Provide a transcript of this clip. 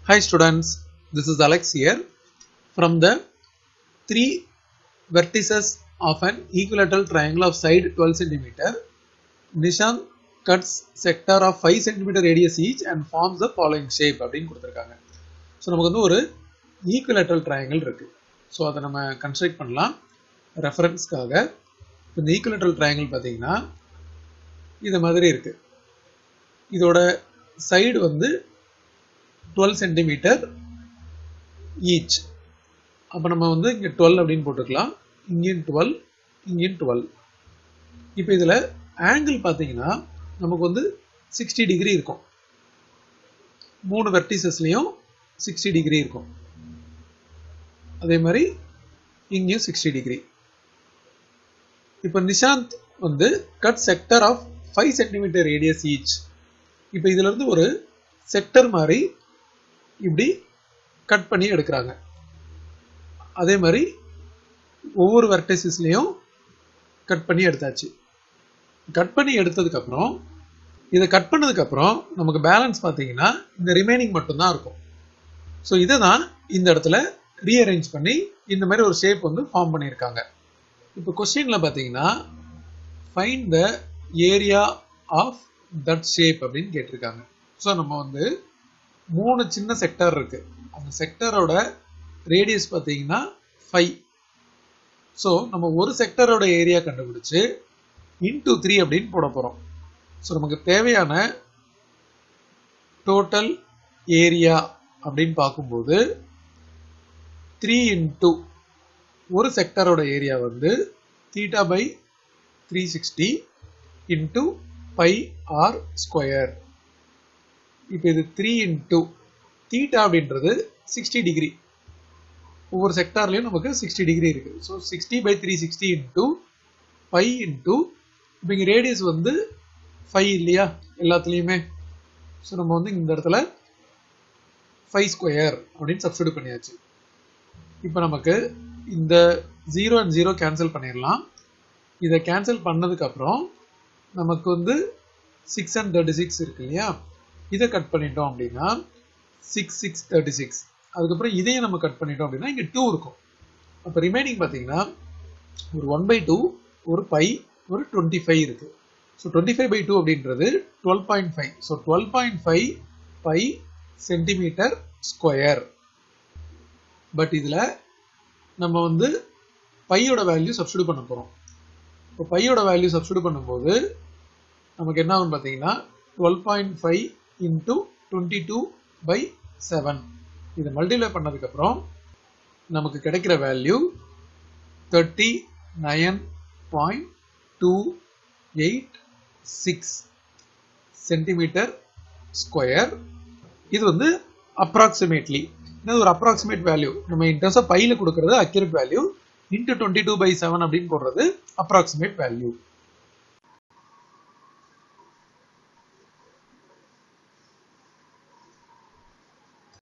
Hi students, this is Alex here. From the three vertices of an equilateral triangle of side 12 cm, Nishan cuts sector of 5 cm radius each and forms the following shape அப்படின்னு கொடுத்துருக்காங்க so நமக்கு வந்து ஒரு equilateral triangle இருக்கு so அதை நம்ம construct பண்ணலாம் ரெஃபரன்ஸ்க்காக இந்த ஈக்குவலேட்ரல் ட்ரையாங்கிள் பார்த்தீங்கன்னா இது மாதிரி இருக்கு இதோட சைடு வந்து டுவெல் சென்டிமீட்டர் ஈச் அப்போ நம்ம வந்து இங்கே டுவெல் அப்படின்னு போட்டுக்கலாம் இங்கேயும் டுவெல் இங்கேயும் டுவெல் இப்போ இதில் ஆங்கிள் பார்த்தீங்கன்னா நமக்கு வந்து சிக்ஸ்டி டிகிரி இருக்கும் மூணு வெர்டிசஸ்லேயும் சிக்ஸ்டி டிகிரி இருக்கும் அதே மாதிரி இங்கேயும் சிக்ஸ்டி டிகிரி இப்போ நிஷாந்த் வந்து cut sector of five centimetre radius each இப்போ இதுல இருந்து ஒரு செக்டர் மாதிரி இப்படி கட் பண்ணி எடுக்கிறாங்க அதே மாதிரி ஒவ்வொரு வெர்டைசஸ்லையும் கட் பண்ணி எடுத்தாச்சு கட் பண்ணி எடுத்ததுக்கு அப்புறம் இதை கட் பண்ணதுக்கு அப்புறம் நமக்கு பேலன்ஸ் பார்த்தீங்கன்னா இந்த ரிமைனிங் மட்டும்தான் இருக்கும் ஸோ இதை தான் இந்த இடத்துல ரீஅரேஞ்ச் பண்ணி இந்த மாதிரி ஒரு ஷேப் வந்து ஃபார்ம் பண்ணியிருக்காங்க இப்போ கொஸ்டின்ல பார்த்தீங்கன்னா find the area of that shape அப்படின்னு கேட்டிருக்காங்க ஸோ நம்ம வந்து மூணு சின்ன செக்டர் இருக்கு அந்த செக்டரோட ரேடியஸ் பார்த்தீங்கன்னா ஃபைவ் ஸோ நம்ம ஒரு செக்டரோட ஏரியா கண்டுபிடிச்சு இன்டூ த்ரீ அப்படின்னு போட போகிறோம் ஸோ நமக்கு தேவையான டோட்டல் ஏரியா அப்படின்னு பார்க்கும்போது த்ரீ இன்டூ ஒரு செக்டரோட ஏரியா வந்து theta by three sixty into pi r square இப்போ இது த்ரீ இன்டூ தீட்டா அப்படின்றது சிக்ஸ்டி டிகிரி ஒவ்வொரு செக்டார்லையும் நமக்கு சிக்ஸ்டி டிகிரி இருக்கு so sixty by three sixty into pi into இப்போ இங்கே ரேடியஸ் வந்து ஃபைவ் இல்லையா எல்லாத்துலேயுமே ஸோ நம்ம வந்து இந்த இடத்துல ஃபைவ் ஸ்கொயர் அப்படின்னு சப்ஸ்டியூட் பண்ணியாச்சு இப்போ நமக்கு இந்த ஜீரோ அண்ட் ஜீரோ கேன்சல் பண்ணிடலாம் இதை கேன்சல் பண்ணதுக்கு அப்புறம் நமக்கு வந்து சிக்ஸ் அண்ட் தேர்ட்டி சிக்ஸ் இருக்கு இல்லையா இதை கட் பண்ணிட்டோம் அப்படின்னா சிக்ஸ் சிக்ஸ் தேர்ட்டி சிக்ஸ் அதுக்கப்புறம் இதையும் நம்ம கட் பண்ணிட்டோம் அப்படின்னா இங்கே டூ இருக்கும் அப்போ ரிமைனிங் பார்த்தீங்கன்னா ஒரு ஒன் பை டூ ஒரு பை ஒரு டுவெண்ட்டி ஃபைவ் இருக்கு so twenty five by two அப்படின்றது twelve point five so twelve point five pi centimetre square but இதில் நம்ம வந்து பையோட வேல்யூ சப்ஸ்டியூட் பண்ண போகிறோம் இப்போ பையோட வேல்யூ சப்ஸ்டியூட் பண்ணும்போது நமக்கு என்ன ஆகும் பார்த்தீங்கன்னா twelve point five into twenty two by seven இதை மல்டிப்ளை பண்ணதுக்கப்புறம் நமக்கு கிடைக்கிற value thirty nine point two eight six centimetre square இது வந்து அப்ராக்சிமேட்லி இது ஒரு அப்ராக்சிமேட் வேல்யூ நம்ம இன் டர்ம்ஸ் ஆஃப் பையில கொடுக்கறது accurate value into twenty two by seven அப்படின்னு போடுறது அப்ராக்சிமேட் வேல்யூ